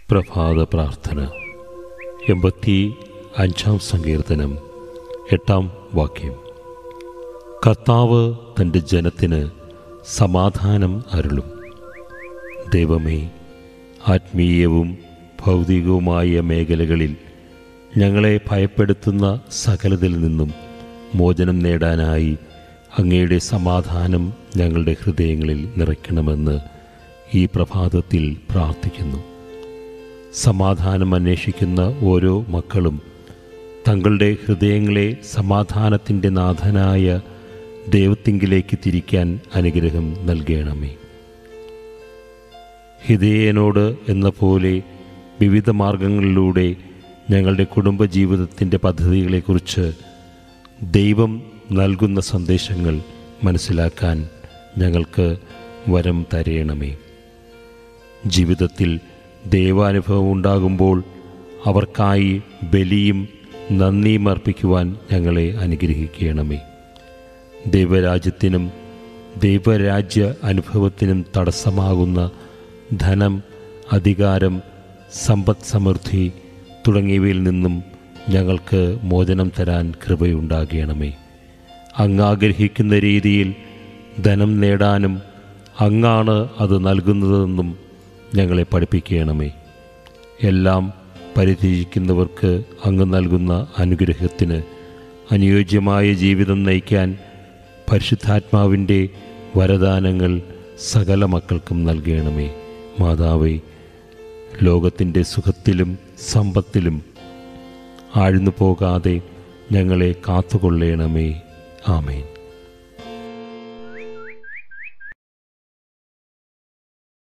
പ്രഭാത പ്രാർത്ഥന എൺപത്തി അഞ്ചാം സങ്കീർത്തനം എട്ടാം വാക്യം കർത്താവ് തൻ്റെ ജനത്തിന് സമാധാനം അരുളും ദൈവമേ ആത്മീയവും ഭൗതികവുമായ മേഖലകളിൽ ഞങ്ങളെ ഭയപ്പെടുത്തുന്ന സകലതിൽ നിന്നും മോചനം നേടാനായി അങ്ങയുടെ സമാധാനം ഞങ്ങളുടെ ഹൃദയങ്ങളിൽ നിറയ്ക്കണമെന്ന് ഈ പ്രഭാതത്തിൽ പ്രാർത്ഥിക്കുന്നു സമാധാനം അന്വേഷിക്കുന്ന ഓരോ മക്കളും തങ്ങളുടെ ഹൃദയങ്ങളെ സമാധാനത്തിൻ്റെ നാഥനായ ദൈവത്തിങ്കിലേക്ക് തിരിക്കാൻ അനുഗ്രഹം നൽകണമേ ഹിതേയനോട് എന്ന പോലെ വിവിധ മാർഗങ്ങളിലൂടെ ഞങ്ങളുടെ കുടുംബജീവിതത്തിൻ്റെ പദ്ധതികളെക്കുറിച്ച് ദൈവം നൽകുന്ന സന്ദേശങ്ങൾ മനസ്സിലാക്കാൻ ഞങ്ങൾക്ക് വരം തരയണമേ ജീവിതത്തിൽ ദൈവാനുഭവം ഉണ്ടാകുമ്പോൾ അവർക്കായി ബലിയും നന്ദിയും അർപ്പിക്കുവാൻ ഞങ്ങളെ അനുഗ്രഹിക്കണമേ ദൈവരാജ്യത്തിനും ദൈവരാജ്യ അനുഭവത്തിനും തടസ്സമാകുന്ന ധനം അധികാരം സമ്പദ് സമൃദ്ധി തുടങ്ങിയവയിൽ നിന്നും ഞങ്ങൾക്ക് മോചനം തരാൻ കൃപയുണ്ടാകണമേ അങ്ങ് ആഗ്രഹിക്കുന്ന രീതിയിൽ ധനം നേടാനും അങ്ങാണ് അത് നൽകുന്നതെന്നും ഞങ്ങളെ പഠിപ്പിക്കണമേ എല്ലാം പരിത്യജിക്കുന്നവർക്ക് അങ്ങ് നൽകുന്ന അനുഗ്രഹത്തിന് അനുയോജ്യമായ ജീവിതം നയിക്കാൻ പരിശുദ്ധാത്മാവിൻ്റെ വരദാനങ്ങൾ സകല മക്കൾക്കും നൽകണമേ മാതാവേ ലോകത്തിൻ്റെ സുഖത്തിലും സമ്പത്തിലും ആഴ്ന്നു പോകാതെ ഞങ്ങളെ കാത്തുകൊള്ളണമേ ആമേൻ